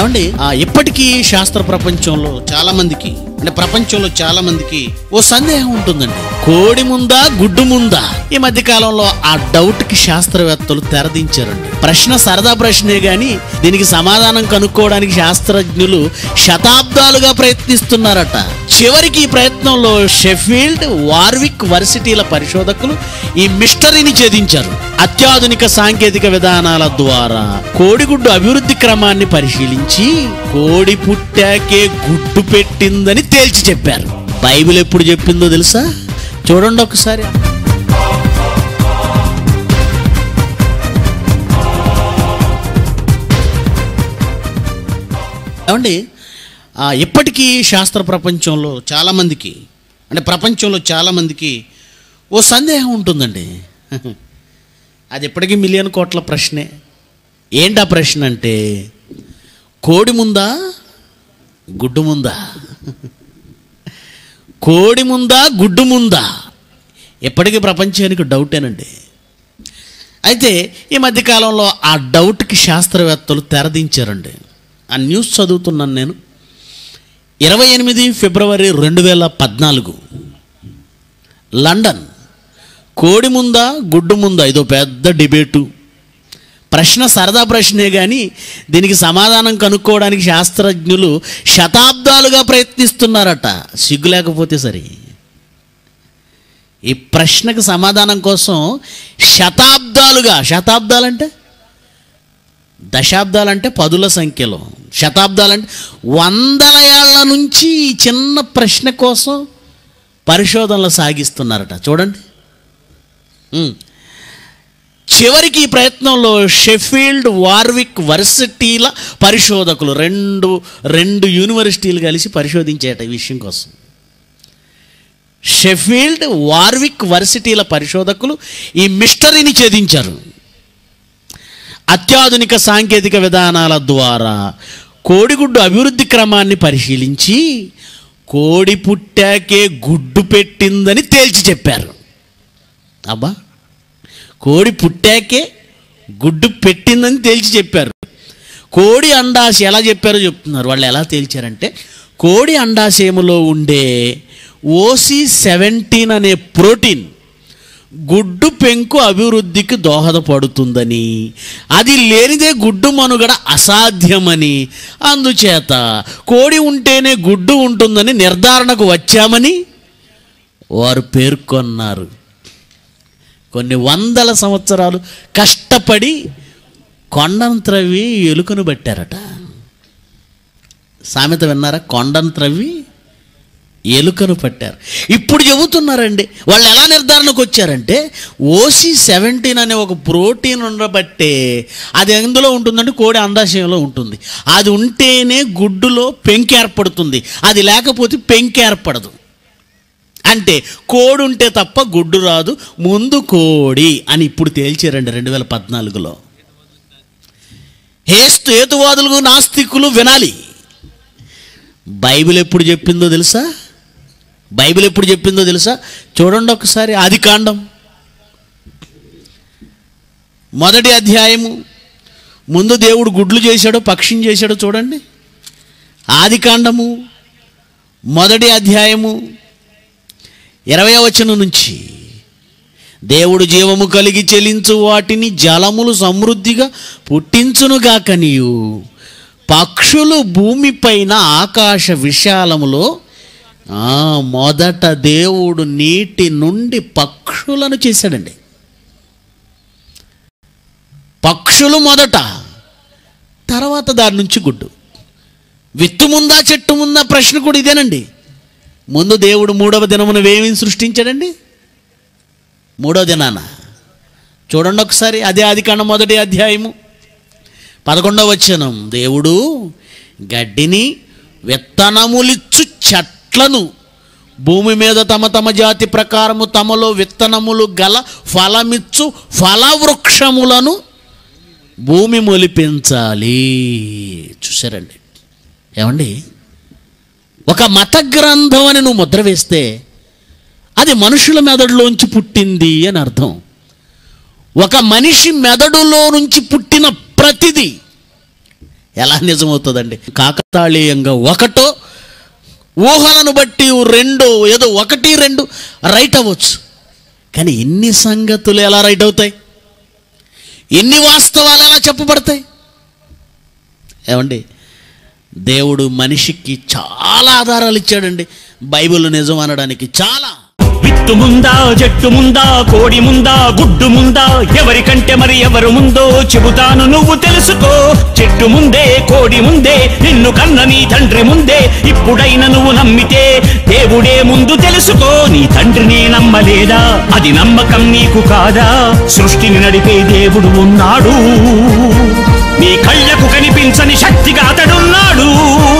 ఏమండి ఆ, ఇప్పటికీ శాస్త్ర ప్రపంచంలో చాలా మందికి అంటే ప్రపంచంలో చాలా మందికి ఓ సందేహం ఉంటుందండి కోడి ముందా గుడ్డు ముందా ఈ మధ్య కాలంలో ఆ డౌట్ కి శాస్త్రవేత్తలు తెరదించారండి ప్రశ్న సరదా ప్రశ్నే గాని దీనికి సమాధానం కనుక్కోవడానికి శాస్త్రజ్ఞులు శతాబ్దాలుగా ప్రయత్నిస్తున్నారట చివరికి ఈ ప్రయత్నంలో షెఫీల్డ్ వార్విక్ వర్సిటీల పరిశోధకులు ఈ మిస్టరీని ఛేదించారు అత్యాధునిక సాంకేతిక విధానాల ద్వారా కోడిగుడ్డు అభివృద్ధి క్రమాన్ని పరిశీలించి కోడి పుట్టాకే గుడ్డు పెట్టిందని తేల్చి చెప్పారు బైబిల్ ఎప్పుడు చెప్పిందో తెలుసా చూడండి ఒకసారి ఏమండి ఆ, ఇప్పటికీ శాస్త్ర ప్రపంచంలో చాలామందికి అంటే ప్రపంచంలో చాలామందికి ఓ సందేహం ఉంటుందండి అది ఇప్పటికీ మిలియన్ కోట్ల ప్రశ్నే ఏంటి ఆ ప్రశ్న అంటే కోడి ముందా గుడ్డు ముందా కోడి ముందా గుడ్డు ముందా ఎప్పటికీ ప్రపంచానికి డౌటేనండి అయితే ఈ మధ్యకాలంలో ఆ డౌట్కి శాస్త్రవేత్తలు తెరదించారండి ఆ న్యూస్ చదువుతున్నాను నేను ఇరవై ఎనిమిది ఫిబ్రవరి రెండు వేల పద్నాలుగు లండన్ కోడి ముందా గుడ్డు ముందా ఇదో పెద్ద డిబేటు ప్రశ్న సరదా ప్రశ్నే కానీ దీనికి సమాధానం కనుక్కోవడానికి శాస్త్రజ్ఞులు శతాబ్దాలుగా ప్రయత్నిస్తున్నారట సిగ్గు లేకపోతే సరి ఈ ప్రశ్నకు సమాధానం కోసం శతాబ్దాలుగా శతాబ్దాలంటే దశాబ్దాలంటే పదుల సంఖ్యలో శతాబ్దాలంటే వందల ఏళ్ల నుంచి ఈ చిన్న ప్రశ్న కోసం పరిశోధనలు సాగిస్తున్నారట చూడండి ఉమ్. చివరికి ఈ ప్రయత్నంలో షెఫీల్డ్ వార్విక్ వర్సిటీల పరిశోధకులు రెండు రెండు యూనివర్సిటీలు కలిసి పరిశోధించేట ఈ విషయం కోసం షెఫీల్డ్ వార్విక్ వర్సిటీల పరిశోధకులు ఈ మిస్టరీని ఛేదించారు అత్యాధునిక సాంకేతిక విధానాల ద్వారా కోడిగుడ్డు అభివృద్ధి క్రమాన్ని పరిశీలించి కోడి పుట్టాకే గుడ్డు పెట్టిందని తేల్చి చెప్పారు అబ్బా కోడి పుట్టాకే గుడ్డు పెట్టిందని తేల్చి చెప్పారు కోడి అండాశయం ఎలా చెప్పారో చెప్తున్నారు వాళ్ళు ఎలా తేల్చారంటే కోడి అండాశయములో ఉండే ఓసి సెవెంటీన్ అనే ప్రోటీన్ గుడ్డు పెంకు అభివృద్ధికి దోహదపడుతుందని అది లేనిదే గుడ్డు మనుగడ అసాధ్యమని అందుచేత కోడి ఉంటేనే గుడ్డు ఉంటుందని నిర్ధారణకు వచ్చామని వారు పేర్కొన్నారు కొన్ని వందల సంవత్సరాలు కష్టపడి కొండను త్రవ్వి ఎలుకను పట్టారట సామెత విన్నారా కొండను త్రవ్వి ఎలుకను పట్టారు ఇప్పుడు చెబుతున్నారండి వాళ్ళు ఎలా నిర్ధారణకు వచ్చారంటే ఓసి సెవెంటీన్ అనే ఒక ప్రోటీన్ ఉండబట్టే అది ఎందులో ఉంటుందంటే కోడి అండాశయంలో ఉంటుంది అది ఉంటేనే గుడ్డులో పెంకి ఏర్పడుతుంది అది లేకపోతే పెంకి ఏర్పడదు అంటే కోడి ఉంటే తప్ప గుడ్డు రాదు ముందు కోడి అని ఇప్పుడు తేల్చారండి రెండు వేల పద్నాలుగులో హేస్తు హేతువాదులు నాస్తికులు వినాలి బైబిల్ ఎప్పుడు చెప్పిందో తెలుసా బైబిల్ ఎప్పుడు చెప్పిందో తెలుసా చూడండి ఒకసారి ఆది కాండం మొదటి అధ్యాయము ముందు దేవుడు గుడ్లు చేశాడో పక్షిని చేశాడో చూడండి ఆది కాండము మొదటి అధ్యాయము ఇరవై వచనం నుంచి దేవుడు జీవము కలిగి చెలించు వాటిని జలములు సమృద్ధిగా పుట్టించునుగాక నీయు పక్షులు భూమిపైన ఆకాశ విశాలములో ఆ, మొదట దేవుడు నీటి నుండి పక్షులను చేశాడండి పక్షులు మొదట తర్వాత దాని నుంచి గుడ్డు విత్తు ముందా చెట్టు ముందా ప్రశ్న కూడా ఇదేనండి ముందు దేవుడు మూడవ దినమున వేమిని సృష్టించాడండి మూడవ దినాన చూడండి ఒకసారి అదే ఆది కాండం మొదటి అధ్యాయము పదకొండవ వచనం దేవుడు గడ్డిని విత్తనములిచ్చు చెట్లను భూమి మీద తమ తమ జాతి ప్రకారము తమలో విత్తనములు గల ఫలమిచ్చు ఫలవృక్షములను భూమి మొలిపించాలి చూసారండి ఏమండి ఒక మత గ్రంథం అని నువ్వు ముద్ర వేస్తే అది మనుషుల మెదడులోంచి పుట్టింది అని అర్థం ఒక మనిషి మెదడులో నుంచి పుట్టిన ప్రతిదీ ఎలా నిజమవుతుందండి కాకతాళీయంగా ఒకటో ఊహలను బట్టి రెండు ఏదో ఒకటి రెండు రైట్ అవ్వచ్చు కానీ ఎన్ని సంగతులు ఎలా రైట్ అవుతాయి ఎన్ని వాస్తవాలు ఎలా చెప్పబడతాయి ఏమండి దేవుడు మనిషికి చాలా ఆధారాలు ఇచ్చాడండి బైబిల్ నిజం అనడానికి చాలా విత్తు ముందా జట్టు ముందా కోడి ముందా గుడ్డు ముందా ఎవరికంటే మరి ఎవరు ముందో చెబుతాను నువ్వు తెలుసుకో చెట్టు ముందే కోడి ముందే నిన్ను కన్న నీ తండ్రి ముందే ఇప్పుడైనా నువ్వు నమ్మితే దేవుడే ముందు తెలుసుకో నీ తండ్రిని నమ్మలేదా అది నమ్మకం నీకు కాదా సృష్టిని నడిపే దేవుడు ఉన్నాడు నీ కళ్ళకు కనిపించని శక్తిగా అతడున్నాడు